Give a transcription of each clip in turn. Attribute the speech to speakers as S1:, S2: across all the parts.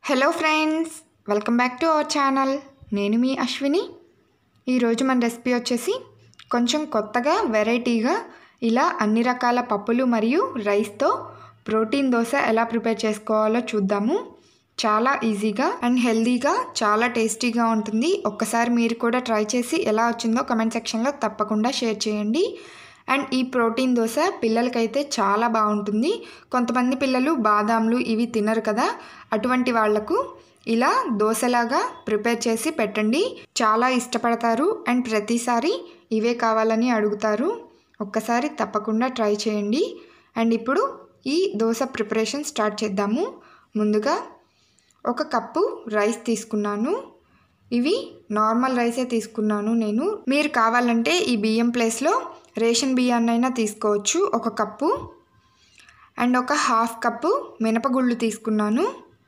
S1: hello friends welcome back to our channel నేను మీ అశ్విని ఈరోజు మన రెసిపీ వచ్చేసి కొంచెం కొత్తగా వెరైటీగా ఇలా అన్ని రకాల పప్పులు మరియు రైస్తో ప్రోటీన్ దోశ ఎలా ప్రిపేర్ చేసుకోవాలో చూద్దాము చాలా ఈజీగా అండ్ హెల్దీగా చాలా టేస్టీగా ఉంటుంది ఒక్కసారి మీరు కూడా ట్రై చేసి ఎలా వచ్చిందో కమెంట్ సెక్షన్లో తప్పకుండా షేర్ చేయండి అండ్ ఈ ప్రోటీన్ దోశ పిల్లలకైతే చాలా బాగుంటుంది కొంతమంది పిల్లలు బాదాంలు ఇవి తినరు కదా అటువంటి వాళ్లకు ఇలా దోశలాగా ప్రిపేర్ చేసి పెట్టండి చాలా ఇష్టపడతారు అండ్ ప్రతిసారి ఇవే కావాలని అడుగుతారు ఒక్కసారి తప్పకుండా ట్రై చేయండి అండ్ ఇప్పుడు ఈ దోశ ప్రిపరేషన్ స్టార్ట్ చేద్దాము ముందుగా ఒక కప్పు రైస్ తీసుకున్నాను ఇవి నార్మల్ రైసే తీసుకున్నాను నేను మీరు కావాలంటే ఈ బియ్యం ప్లేస్లో రేషన్ బియ్యాన్నైనా తీసుకోవచ్చు ఒక కప్పు అండ్ ఒక హాఫ్ కప్పు మినపగుళ్ళు తీసుకున్నాను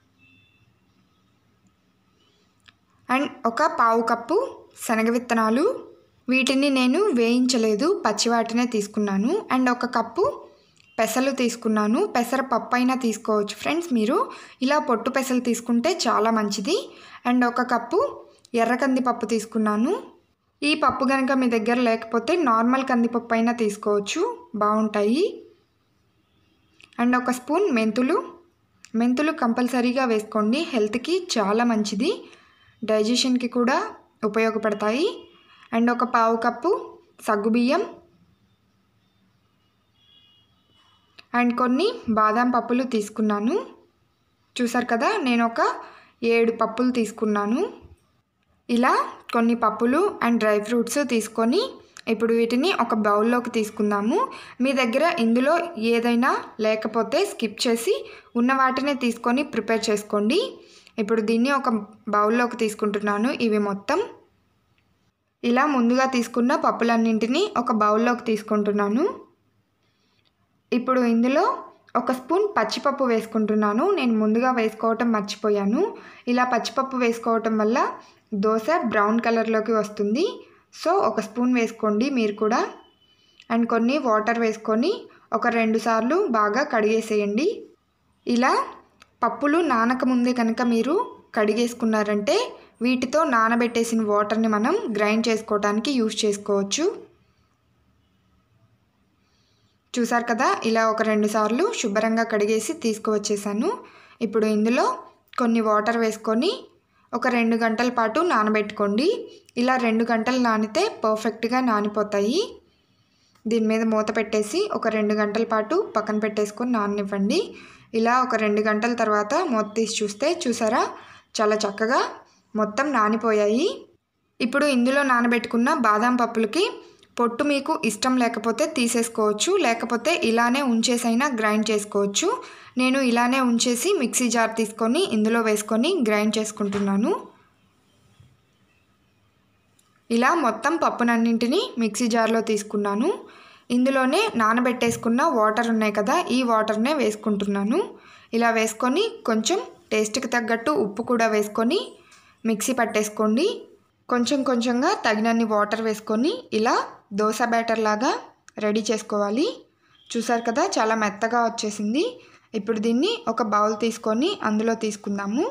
S1: అండ్ ఒక పావు కప్పు శనగ విత్తనాలు వీటిని నేను వేయించలేదు పచ్చివాటినే తీసుకున్నాను అండ్ ఒక కప్పు పెసలు తీసుకున్నాను పెసర పప్పు అయినా తీసుకోవచ్చు ఫ్రెండ్స్ మీరు ఇలా పొట్టు పెసలు తీసుకుంటే చాలా మంచిది అండ్ ఒక కప్పు ఎర్ర కందిపప్పు తీసుకున్నాను ఈ పప్పు కనుక మీ దగ్గర లేకపోతే నార్మల్ కందిపప్పు అయినా తీసుకోవచ్చు బాగుంటాయి అండ్ ఒక స్పూన్ మెంతులు మెంతులు కంపల్సరీగా వేసుకోండి హెల్త్కి చాలా మంచిది డైజెషన్కి కూడా ఉపయోగపడతాయి అండ్ ఒక పావు కప్పు సగ్గుబియ్యం అండ్ కొన్ని బాదం పప్పులు తీసుకున్నాను చూసారు కదా నేను ఒక ఏడు పప్పులు తీసుకున్నాను ఇలా కొన్ని పప్పులు అండ్ డ్రై ఫ్రూట్స్ తీసుకొని ఇప్పుడు వీటిని ఒక బౌల్లోకి తీసుకుందాము మీ దగ్గర ఇందులో ఏదైనా లేకపోతే స్కిప్ చేసి ఉన్న వాటినే తీసుకొని ప్రిపేర్ చేసుకోండి ఇప్పుడు దీన్ని ఒక బౌల్లోకి తీసుకుంటున్నాను ఇవి మొత్తం ఇలా ముందుగా తీసుకున్న పప్పులన్నింటినీ ఒక బౌల్లోకి తీసుకుంటున్నాను ఇప్పుడు ఇందులో ఒక స్పూన్ పచ్చిపప్పు వేసుకుంటున్నాను నేను ముందుగా వేసుకోవటం మర్చిపోయాను ఇలా పచ్చిపప్పు వేసుకోవటం వల్ల దోశ బ్రౌన్ కలర్లోకి వస్తుంది సో ఒక స్పూన్ వేసుకోండి మీరు కూడా అండ్ కొన్ని వాటర్ వేసుకొని ఒక రెండు సార్లు బాగా కడిగేసేయండి ఇలా పప్పులు నానక ముందే కనుక మీరు కడిగేసుకున్నారంటే వీటితో నానబెట్టేసిన వాటర్ని మనం గ్రైండ్ చేసుకోవడానికి యూస్ చేసుకోవచ్చు చూసారు కదా ఇలా ఒక రెండు సార్లు శుభ్రంగా కడిగేసి తీసుకువచ్చేసాను ఇప్పుడు ఇందులో కొన్ని వాటర్ వేసుకొని ఒక రెండు గంటల పాటు నానబెట్టుకోండి ఇలా రెండు గంటలు నానితే పర్ఫెక్ట్గా నానిపోతాయి దీని మీద మూత పెట్టేసి ఒక రెండు గంటల పాటు పక్కన పెట్టేసుకొని నాననివ్వండి ఇలా ఒక రెండు గంటల తర్వాత మూత తీసి చూస్తే చూసారా చాలా చక్కగా మొత్తం నానిపోయాయి ఇప్పుడు ఇందులో నానబెట్టుకున్న బాదం పప్పులకి పొట్టు మీకు ఇష్టం లేకపోతే తీసేసుకోవచ్చు లేకపోతే ఇలానే ఉంచేసైనా గ్రైండ్ చేసుకోవచ్చు నేను ఇలానే ఉంచేసి మిక్సీ జార్ తీసుకొని ఇందులో వేసుకొని గ్రైండ్ చేసుకుంటున్నాను ఇలా మొత్తం పప్పునన్నింటినీ మిక్సీ జార్లో తీసుకున్నాను ఇందులోనే నానబెట్టేసుకున్న వాటర్ ఉన్నాయి కదా ఈ వాటర్నే వేసుకుంటున్నాను ఇలా వేసుకొని కొంచెం టేస్ట్కి తగ్గట్టు ఉప్పు కూడా వేసుకొని మిక్సీ పట్టేసుకోండి కొంచెం కొంచెంగా తగినన్ని వాటర్ వేసుకొని ఇలా దోశ బ్యాటర్ లాగా రెడీ చేసుకోవాలి చూసారు కదా చాలా మెత్తగా వచ్చేసింది ఇప్పుడు దీన్ని ఒక బౌల్ తీసుకొని అందులో తీసుకుందాము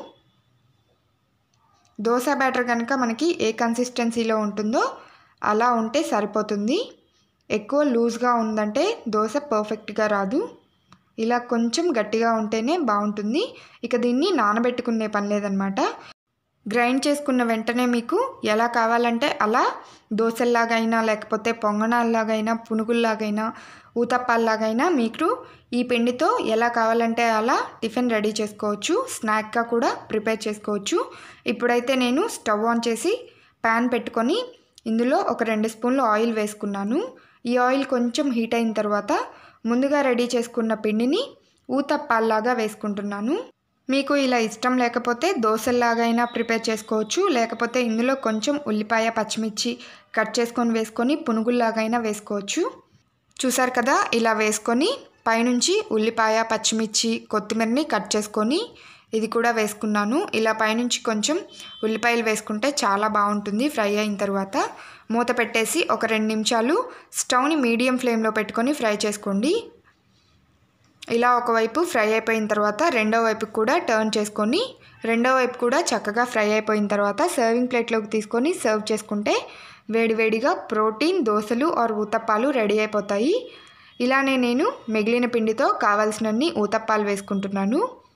S1: దోశ బ్యాటర్ కనుక మనకి ఏ కన్సిస్టెన్సీలో ఉంటుందో అలా ఉంటే సరిపోతుంది ఎక్కువ లూజ్గా ఉందంటే దోశ పర్ఫెక్ట్గా రాదు ఇలా కొంచెం గట్టిగా ఉంటేనే బాగుంటుంది ఇక దీన్ని నానబెట్టుకునే పని లేదనమాట గ్రైండ్ చేసుకున్న వెంటనే మీకు ఎలా కావాలంటే అలా దోశల్లాగైనా లేకపోతే పొంగనాల్లాగైనా పునుగుల్లాగైనా ఊతప్పాల్లాగైనా మీకు ఈ పిండితో ఎలా కావాలంటే అలా టిఫిన్ రెడీ చేసుకోవచ్చు స్నాక్గా కూడా ప్రిపేర్ చేసుకోవచ్చు ఇప్పుడైతే నేను స్టవ్ ఆన్ చేసి ప్యాన్ పెట్టుకొని ఇందులో ఒక రెండు స్పూన్లు ఆయిల్ వేసుకున్నాను ఈ ఆయిల్ కొంచెం హీట్ అయిన తర్వాత ముందుగా రెడీ చేసుకున్న పిండిని ఊతప్పాల్లాగా వేసుకుంటున్నాను మీకు ఇలా ఇష్టం లేకపోతే దోశల్లాగైనా ప్రిపేర్ చేసుకోవచ్చు లేకపోతే ఇందులో కొంచెం ఉల్లిపాయ పచ్చిమిర్చి కట్ చేసుకొని వేసుకొని పునుగుల్లాగైనా వేసుకోవచ్చు చూసారు కదా ఇలా వేసుకొని పైనుంచి ఉల్లిపాయ పచ్చిమిర్చి కొత్తిమీరని కట్ చేసుకొని ఇది కూడా వేసుకున్నాను ఇలా పైనుంచి కొంచెం ఉల్లిపాయలు వేసుకుంటే చాలా బాగుంటుంది ఫ్రై అయిన తర్వాత మూత పెట్టేసి ఒక రెండు నిమిషాలు స్టవ్ని మీడియం ఫ్లేమ్లో పెట్టుకొని ఫ్రై చేసుకోండి ఇలా ఒకవైపు ఫ్రై అయిపోయిన తర్వాత రెండో వైపు కూడా టర్న్ చేసుకొని రెండో వైపు కూడా చక్కగా ఫ్రై అయిపోయిన తర్వాత సర్వింగ్ ప్లేట్లోకి తీసుకొని సర్వ్ చేసుకుంటే వేడివేడిగా ప్రోటీన్ దోశలు ఆర్ ఊతప్పాలు రెడీ అయిపోతాయి ఇలానే నేను మిగిలిన పిండితో కావాల్సినన్ని ఊతప్పాలు వేసుకుంటున్నాను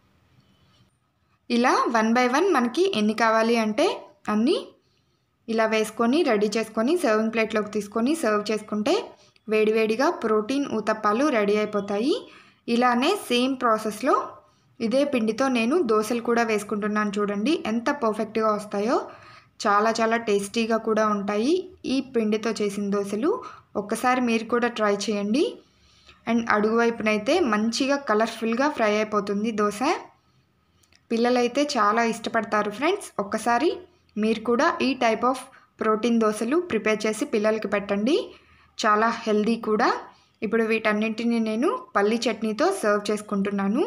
S1: ఇలా వన్ బై వన్ మనకి ఎన్ని కావాలి అంటే అన్నీ ఇలా వేసుకొని రెడీ చేసుకొని సర్వింగ్ ప్లేట్లోకి తీసుకొని సర్వ్ చేసుకుంటే వేడివేడిగా ప్రోటీన్ ఊతప్పాలు రెడీ అయిపోతాయి ఇలానే సేమ్ ప్రాసెస్లో ఇదే పిండితో నేను దోశలు కూడా వేసుకుంటున్నాను చూడండి ఎంత పర్ఫెక్ట్గా వస్తాయో చాలా చాలా టేస్టీగా కూడా ఉంటాయి ఈ పిండితో చేసిన దోశలు ఒక్కసారి మీరు కూడా ట్రై చేయండి అండ్ అడుగు వైపునైతే మంచిగా కలర్ఫుల్గా ఫ్రై అయిపోతుంది దోశ పిల్లలైతే చాలా ఇష్టపడతారు ఫ్రెండ్స్ ఒక్కసారి మీరు కూడా ఈ టైప్ ఆఫ్ ప్రోటీన్ దోశలు ప్రిపేర్ చేసి పిల్లలకి పెట్టండి చాలా హెల్దీ కూడా ఇప్పుడు వీటన్నింటిని నేను పల్లి చట్నీతో సర్వ్ చేసుకుంటున్నాను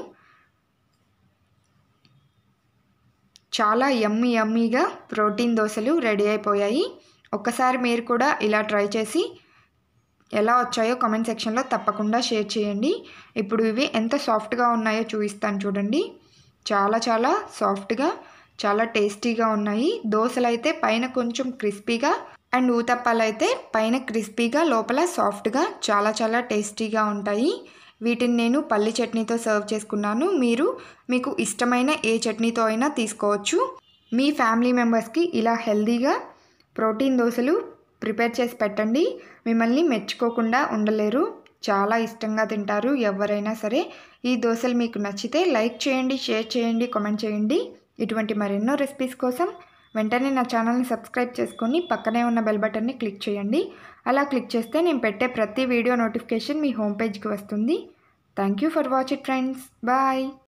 S1: చాలా యమ్మీ యమ్మీగా ప్రోటీన్ దోశలు రెడీ అయిపోయాయి ఒక్కసారి మీరు కూడా ఇలా ట్రై చేసి ఎలా వచ్చాయో కామెంట్ సెక్షన్లో తప్పకుండా షేర్ చేయండి ఇప్పుడు ఇవి ఎంత సాఫ్ట్గా ఉన్నాయో చూపిస్తాను చూడండి చాలా చాలా సాఫ్ట్గా చాలా టేస్టీగా ఉన్నాయి దోశలు అయితే పైన కొంచెం క్రిస్పీగా అండ్ ఊతప్పాలు అయితే పైన క్రిస్పీగా లోపల సాఫ్ట్గా చాలా చాలా టేస్టీగా ఉంటాయి వీటిని నేను పల్లి చట్నీతో సర్వ్ చేసుకున్నాను మీరు మీకు ఇష్టమైన ఏ చట్నీతో అయినా తీసుకోవచ్చు మీ ఫ్యామిలీ మెంబర్స్కి ఇలా హెల్దీగా ప్రోటీన్ దోశలు ప్రిపేర్ చేసి పెట్టండి మిమ్మల్ని మెచ్చుకోకుండా ఉండలేరు చాలా ఇష్టంగా తింటారు ఎవరైనా సరే ఈ దోశలు మీకు నచ్చితే లైక్ చేయండి షేర్ చేయండి కామెంట్ చేయండి ఇటువంటి మరెన్నో రెసిపీస్ కోసం వెంటనే నా ఛానల్ని సబ్స్క్రైబ్ చేసుకొని పక్కనే ఉన్న బెల్ బటన్ని క్లిక్ చేయండి అలా క్లిక్ చేస్తే నేను పెట్టే ప్రతి వీడియో నోటిఫికేషన్ మీ హోమ్ పేజ్కి వస్తుంది thank you for watch it friends bye